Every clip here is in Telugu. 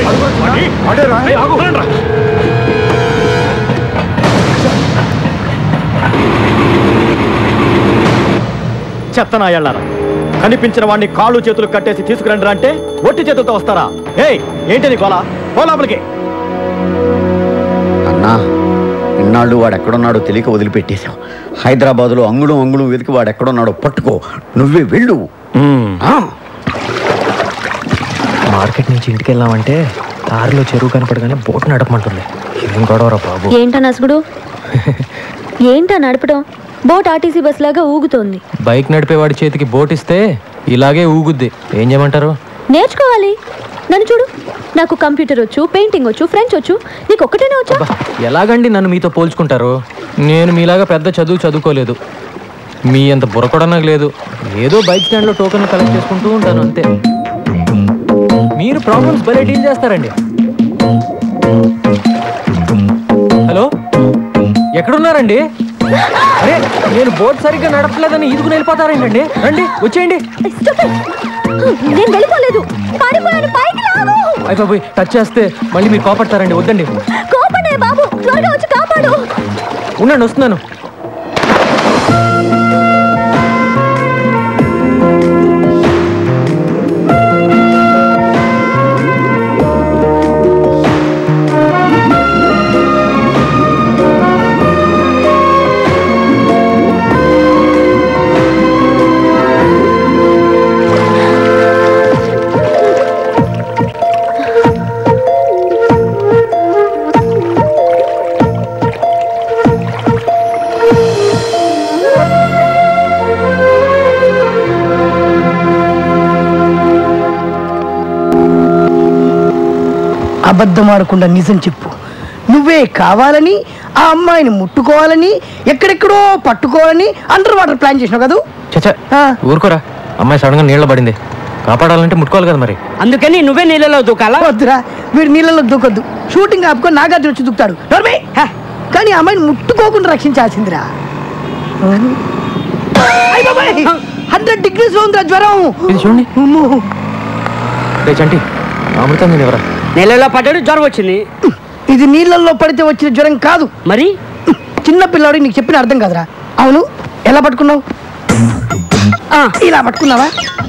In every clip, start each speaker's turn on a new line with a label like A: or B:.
A: చెత్తనాయాళ్ళారా కనిపించిన వాడిని కాళ్ళు చేతులు కట్టేసి తీసుకురండి అంటే ఒట్టి చేతులతో వస్తారా ఏయ్ ఏంటి నీ గోలా పో లోపలికి
B: అన్నా ఇన్నాళ్ళు వాడు ఎక్కడున్నాడో తెలియక వదిలిపెట్టేశాం హైదరాబాదులో అంగుళం అంగుళం వెతికి వాడు ఎక్కడున్నాడో పట్టుకో నువ్వే వెళ్ళు ఆ.
C: మార్కెట్ నుంచి ఇంటికి వెళ్ళామంటే దారిలో చెరువు కనపడగానే బోట్ నడపమంటుంది ఏం గొడవరా బాబు
D: ఏంటా నసుగుడు ఏంటా నడపడం బోట్ ఆర్టీసీ బస్ లాగా ఊగుతోంది
C: బైక్ నడిపేవాడి చేతికి బోట్ ఇస్తే ఇలాగే ఊగుద్ది ఏం చేయమంటారు
D: నేర్చుకోవాలి నన్ను చూడు నాకు కంప్యూటర్ వచ్చు పెయింటింగ్ వచ్చు ఫ్రెంచ్ వచ్చు నీకు ఒక్కటేనే వచ్చా
C: ఎలాగండి నన్ను మీతో పోల్చుకుంటారు నేను మీలాగా పెద్ద చదువు చదువుకోలేదు మీ అంత బుర్ర కూడా నాకు లేదు ఏదో బైక్ స్టాండ్లో టోకెన్ కలెక్ట్ చేసుకుంటూ ఉంటాను అంతే మీరు ప్రాబ్లమ్స్ భలే డీల్ చేస్తారండి హలో ఎక్కడున్నారండి అరే నేను బోట్ సరిగ్గా నడపలేదని ఈదుకుని వెళ్ళిపోతారేంటండి రండి వచ్చేయండి
D: నేను వెళ్ళిపోలేదు పారిపోయాను పైకి లాగు
C: అయిపోయి టచ్ చేస్తే మళ్ళీ మీరు కోపడతారండి వద్దండి
D: కోపడే బాబు త్వరగా వచ్చి కాపాడు
C: ఉండండి వస్తున్నాను
E: అబద్ధం ఆడకుండా నిజం చెప్పు నువ్వే కావాలని ఆ అమ్మాయిని ముట్టుకోవాలని ఎక్కడెక్కడో పట్టుకోవాలని అండర్ వాటర్ ప్లాన్ చేసినావు కదా
C: చచ్చా ఊరుకోరా అమ్మాయి సడన్ గా నీళ్ళ పడింది కాపాడాలంటే ముట్టుకోవాలి కదా మరి
E: అందుకని నువ్వే నీళ్ళలో దూకాలా వద్దురా వీడు నీళ్ళలో దూకొద్దు షూటింగ్ ఆపుకొని నాగార్జున వచ్చి దూకుతాడు నోర్మే! హ! కానీ ఆ అమ్మాయిని ముట్టుకోకుండా రక్షించాల్సిందిరా హండ్రెడ్ డిగ్రీస్ లో ఉందిరా జ్వరం
C: ఇది చూడండి రే చంటి అమృతం నేను ఎవరా
E: నెలలో పడ్డాడు జ్వరం వచ్చింది ఇది నీళ్ళల్లో పడితే వచ్చిన జ్వరం కాదు మరి చిన్న పిల్లాడు నీకు చెప్పిన అర్థం కాదురా అవును ఎలా పట్టుకున్నావు ఆ, ఇలా పట్టుకున్నావా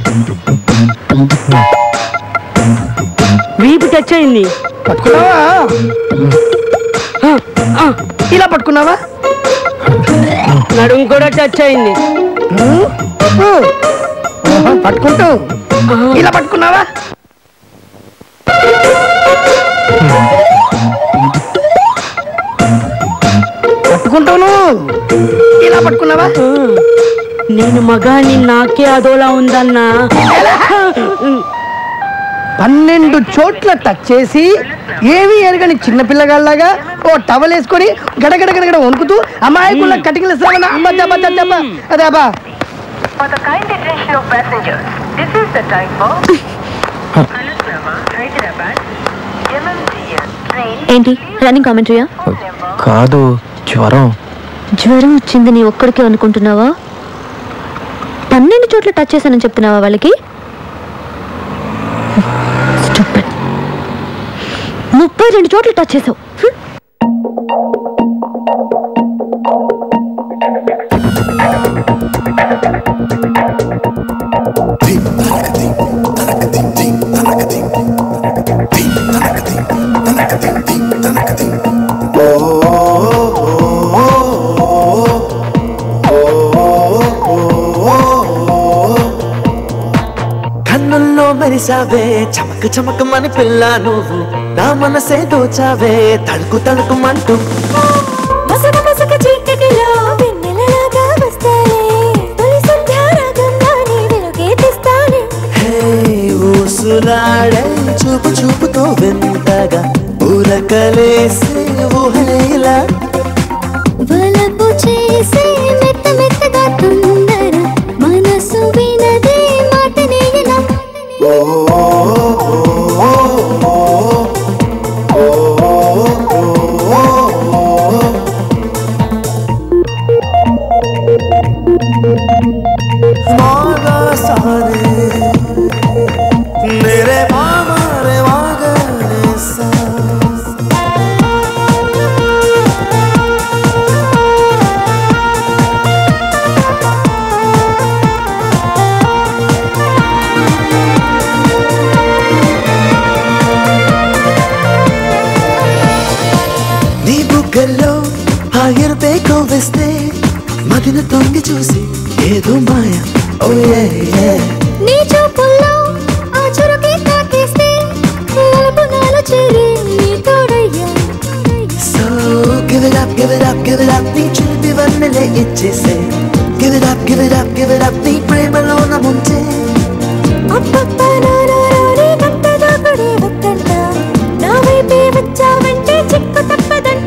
E: వీపు టచ్ అయింది పట్టుకున్నావా ఆ, ఆ, ఇలా పట్టుకున్నావా నడుము కూడా టచ్ అయింది పట్టుకుంటూ ఇలా పట్టుకున్నావా పట్టుకుంటాను ఇలా పట్టుకున్నావా నేను మగాని నాకే అదోలా ఉందన్నా పన్నెండు చోట్ల టచ్ చేసి ఏవి ఎరగని చిన్న పిల్లగాళ్ళగా ఓ టవల్ వేసుకొని గడగడ గడగడ వణుకుతూ అమాయకుల కటింగ్లు ఇస్తామన్నా అబ్బా దబ్బా దబ్బా అదే అబ్బా
F: For the kind attention of passengers, this is the time for Alusnama, Hyderabad, MMTS train
D: ఏంటి రన్నింగ్ కామెంటరీయా
C: కాదు జ్వరం
D: జ్వరం వచ్చింది నీ ఒక్కడికే అనుకుంటున్నావా పన్నెండు చోట్ల టచ్ చేశానని చెప్తున్నావా వాళ్ళకి Stupid. ముప్పై రెండు చోట్ల టచ్ చేసావు హ్మ్.
G: కన్నుల్లో మెరిసావే చమక చమకమని పిల్ల నువ్వు నా మనసే దోచావే తడుకు తడుకుమంటూ
H: మసక మసక చీకటిలో వెన్నెలలాగా వస్తానే తొలి సంధ్యారాగంగా నీ వెలుగే తెస్తానే
G: హే ఊసులాడే చూపు చూపుతో వెంటగా ఊరకలేసి ఊహలేలా
H: వలపు చేసే మెత్త మెత్తగా తొందర మనసు వినదే మాట నేయనా
G: మాగా సారే మేరే మామా రే మాగనే అందిస్తే మదిన తొంగి చూసి ఏదో మాయ ఓ ఏ ఏ
H: నీ చూపుల్లో ఆ చురుకే తాకేస్తే అలుపు నాలో చేరి నీ తోడయ్యా
G: so give it up give it up give it up నీ చూపి వన్నెలే ఇచ్చేసే give it up give it up give it up నీ ప్రేమలోన ముంచే
H: అప్పప్ప నానాలో నీ గంట దాగుడే వద్దంట నా వైపే వచ్చావంటే చిక్కు తప్పదంట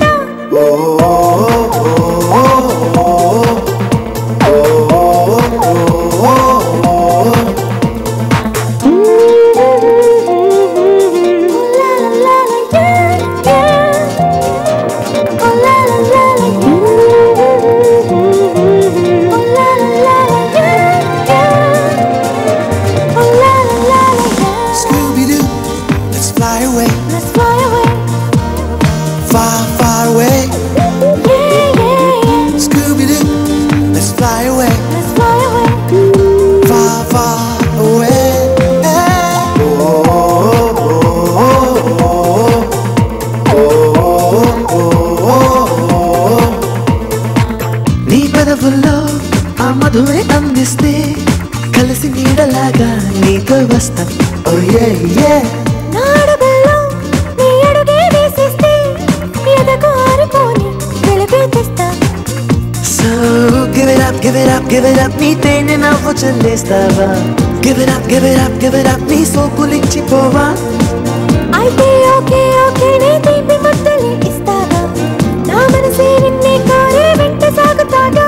G: Scooby-Doo let's fly away
H: Let's fly away,
G: far far away
H: yeah, yeah, yeah.
G: Scooby-Doo let's fly away
H: Let's fly away.
G: far far away నీ పెదవుల్లో ఆ మధువే అందిస్తే కలిసి నీడలాగా నీతో వస్తా ఓ ఏ ఏ
H: నా అడుగుల్లో నీ అడుగే వేసేస్తే ఎదకు ఆరుకోని వెలుగే తెస్తా
G: so give it up give it up give it up నీ తేనె నవ్వు చల్లేస్తావా give it up give it up give it up నీ సోకులిచ్చిపోవా
H: అయితే ఓకే ఓకే నీ తీపి ముద్దలే ఇస్తాగా నా మనసే నిన్నే కోరే వెంట సాగుతాగా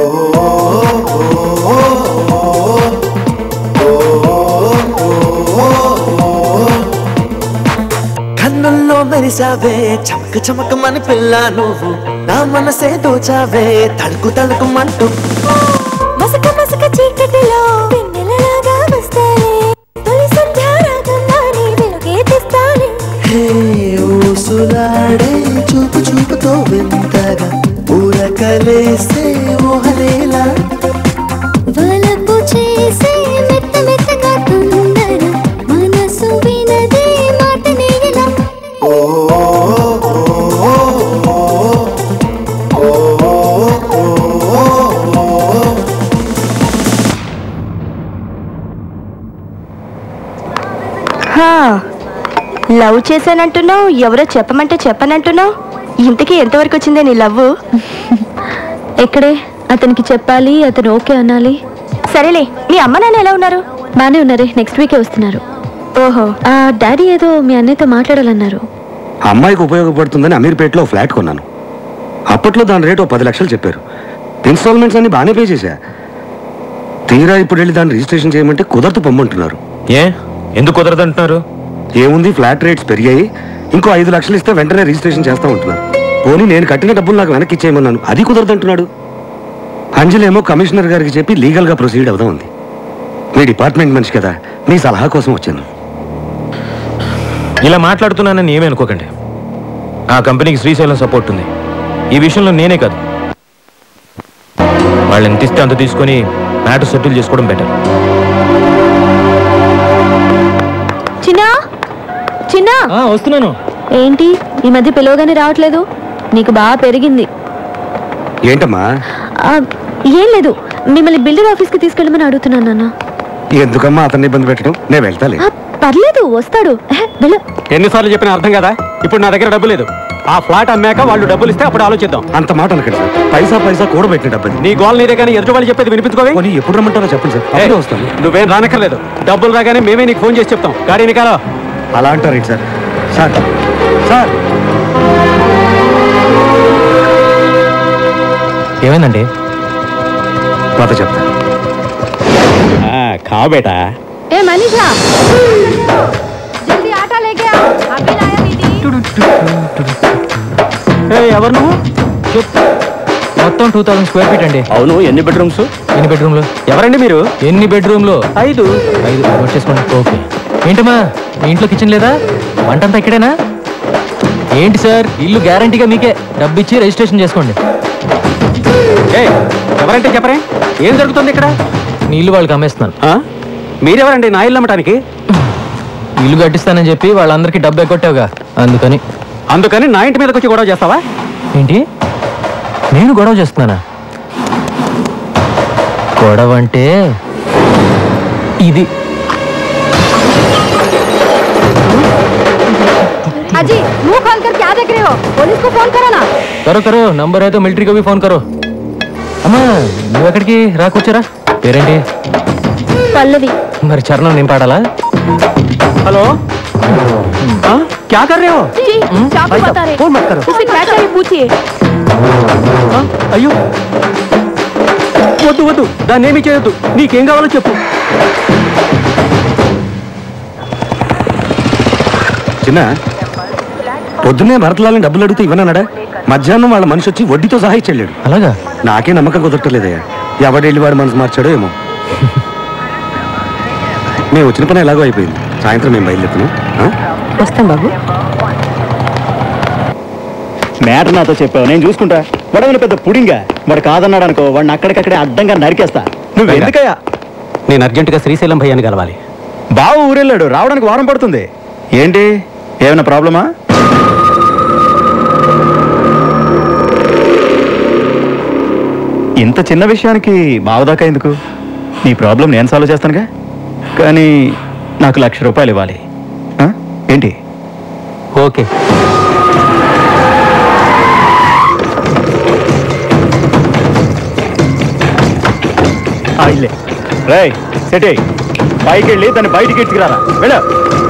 G: కన్నుల్లో మెరిసావే చమక చమకమని పిల్ల నువ్వు నా మనసే దోచావే తడుకు తడుకుమంటూ
H: మసక మసక చీకటిలో వెన్నెలలాగా వస్తానే తొలి సంధ్యారాగంగా నీ వెలుగే తెస్తానే
G: హే ఊసులాడే చూపు చూపుతో వింతగా ఊరకలేసే ఊహలేలా
H: వలపు చేసే మెత్త మెత్తగా తొందర మనసు వినదే మాట నేయలా
D: లవ్ చేశానంటున్నావు ఎవరో చెప్పమంటే చెప్పనంటున్నావు ఇంతకీ ఎంతవరకు వచ్చిందే నీ లవ్ ఎక్కడే అతనికి చెప్పాలి అతను ఓకే అనాలి సరేలే మీ అమ్మ నాన్న ఎలా ఉన్నారు బానే ఉన్నారే నెక్స్ట్ వీకే వస్తున్నారు ఓహో ఆ డాడీ ఏదో మీ అన్నయ్యతో మాట్లాడాలన్నారు
I: అమ్మాయికి ఉపయోగపడుతుందని అమీర్పేటలో ఫ్లాట్ కొన్నాను అప్పట్లో దాని రేటు ఓ పది లక్షలు చెప్పారు ఇన్స్టాల్మెంట్స్ అన్ని బాగానే పే చేశా తీరా ఇప్పుడు వెళ్ళి దాన్ని రిజిస్ట్రేషన్ చేయమంటే కుదరదు పొమ్మంటున్నారు
C: ఏ ఎందుకు కుదరదంటున్నారు
I: ఏముంది ఫ్లాట్ రేట్స్ పెరిగాయి ఇంకో ఐదు లక్షలు ఇస్తే వెంటనే రిజిస్ట్రేషన్ చేస్తా ఉంటున్నారు పోనీ నేను కట్టిన డబ్బులు నాకు వెనక్కి ఇచ్చేయమన్నాను అది కుదరదంటున్నాడు అంజలేమో కమిషనర్ గారికి చెప్పి లీగల్గా ప్రొసీడ్ అవుదా ఉంది మీ డిపార్ట్మెంట్ మనిషి కదా మీ సలహా కోసం వచ్చాను
C: ఇలా మాట్లాడుతున్నానని ఏమీ అనుకోకండి ఆ కంపెనీకి శ్రీశైలం సపోర్ట్ ఉంది ఈ విషయంలో నేనే కాదు వాళ్ళు ఎంత ఇస్తే అంత తీసుకొని మ్యాటర్ సెటిల్ చేసుకోవడం బెటర్
D: చిన్నా చిన్నా
C: వస్తున్నాను
D: ఏంటి ఈ మధ్య పిలవగానే రావట్లేదు నీకు బాగా పెరిగింది
I: ఏంటమ్మా
D: ఆ, ఏం లేదు మిమ్మల్ని బిల్డర్ ఆఫీస్కి తీసుకెళ్ళమని అడుగుతున్నాను నాన్న
I: ఎందుకమ్మా అతన్ని ఇబ్బంది పెట్టడం నేను వెళ్తాలే
D: ఆ, పర్లేదు వస్తాడు ఎహె, వెళ్ళు
A: ఎన్నిసార్లు చెప్పినా అర్థం కదా ఇప్పుడు నా దగ్గర డబ్బు లేదు ఆ ఫ్లాట్ అమ్మాక వాళ్ళు డబ్బులు ఇస్తే అప్పుడు ఆలోచిద్దాం
I: అంత మాట అనకండి సార్ పైసా పైసా కూడబెట్టిన డబ్బని
A: నీ గోల్ నీదే కానీ ఎదుటి వాళ్ళు చెప్పేది వినిపించుకోవే
I: పోనీ ఎప్పుడు రమ్మంటారో చెప్పండి సార్
A: ఏయ్,
I: అప్పుడే వస్తాను
A: నువ్వేం రానక్కర్లేదు డబ్బులు రాగానే మేమే నీకు ఫోన్ చేసి చెప్తాం గాడి నికాలో
I: అలా అంటారేంటి సార్ సార్ సార్
C: ఏమైందండి
I: మాట చెప్తా
A: కా బేటా
D: ఏ మనీషా జల్దీ ఆటా లేకే ఆ. అభి లాయా దీదీ.
A: ఎవరు నువ్వు
C: మొత్తం టూ థౌసండ్ స్క్వేర్ ఫీట్ అండి
A: అవును ఎన్ని బెడ్రూమ్స్
C: ఎన్ని బెడ్రూమ్లు
A: ఎవరండి మీరు
C: ఎన్ని బెడ్రూమ్లు
A: ఐదు
C: ఐదు నోట్ చేసుకోండి ఓకే ఏంటమ్మా మీ ఇంట్లో కిచెన్ లేదా వంటంతా ఇక్కడేనా ఏంటి సార్ ఇల్లు గ్యారంటీగా మీకే డబ్బు ఇచ్చి రిజిస్ట్రేషన్ చేసుకోండి
A: ఏ ఎవరంటే చెప్పరే ఏం జరుగుతుంది ఇక్కడ
C: నీ ఇల్లు వాళ్ళకి అమ్మేస్తున్నాను
A: ఆ? మీరెవరండి నా ఇల్లు అమ్మటానికి
C: ఇల్లు కట్టిస్తానని చెప్పి వాళ్ళందరికీ డబ్బు ఎగ్గొట్టావుగా అందుకని
A: అందుకని నా ఇంటి మీదకి వచ్చి గొడవ చేస్తావా
C: ఏంటి నేను గొడవ చేస్తున్నానా గొడవ అంటే ఇది
D: अजी मुंह खोल कर क्या देख रहे हो पुलिस को फोन करो ना
C: కరో కరో నంబర్ అయితే మిలిటరీ కవి ఫోన్ కరో అమ్మా నువ్వు ఎక్కడికి రా కూర్చోరా పేరేంటి
D: पल्लवी
C: మరి చరణం నేను పాడాలా హలో ఆ? క్యా కర్ రే హో
D: जी चाकू
C: भाई साहब,
D: बता रहे
C: फोन मत करो।
D: उसे क्या चाहिए पूछिए
C: ఆ? అయ్యో వద్దు వద్దు దాన్ని ఏమీ చేయొద్దు నీకేం కావాలో చెప్పు
I: చిన్న పొద్దున్నే భరతలాలని డబ్బులు అడిగితే ఇవ్వనన్నాడా మధ్యాహ్నం వాళ్ళ మనిషి వచ్చి వడ్డీతో సహా ఇచ్చెళ్ళాడు
C: అలాగా
I: నాకే నమ్మకం కుదరట్లేదయ్యా ఎవడెళ్ళి వాడు మనసు మార్చాడో ఏమో మేము వచ్చిన పని ఎలాగో అయిపోయింది సాయంత్రం మేము బయలుదేరుతున్నాం ఆ?
D: వస్తాం బాబు
A: మ్యాటర్ నాతో చెప్పావు నేను చూసుకుంటా వాడేమైనా పెద్ద పుడింగా వాడు కాదన్నాడు అనుకో వాడిని అక్కడికక్కడే అడ్డంగా నరికేస్తా నువ్వు ఎందుకయ్యా
C: నేను అర్జెంటుగా శ్రీశైలం భయ్యాన్ని కలవాలి
A: బావ ఊరెళ్ళాడు రావడానికి వారం పడుతుంది ఏంటి ఏమైనా ప్రాబ్లమా ఇంత చిన్న విషయానికి బావదాకా ఎందుకు నీ ప్రాబ్లం నేను సాల్వ్ చేస్తానుగా కానీ నాకు లక్ష రూపాయలు ఇవ్వాలి ఆ? ఏంటి
C: ఓకే
A: ఆ, ఇల్లే రేయ్ సెటే పైకి వెళ్ళి దాన్ని బయటికి ఎత్తుకురారా వెళ్ళ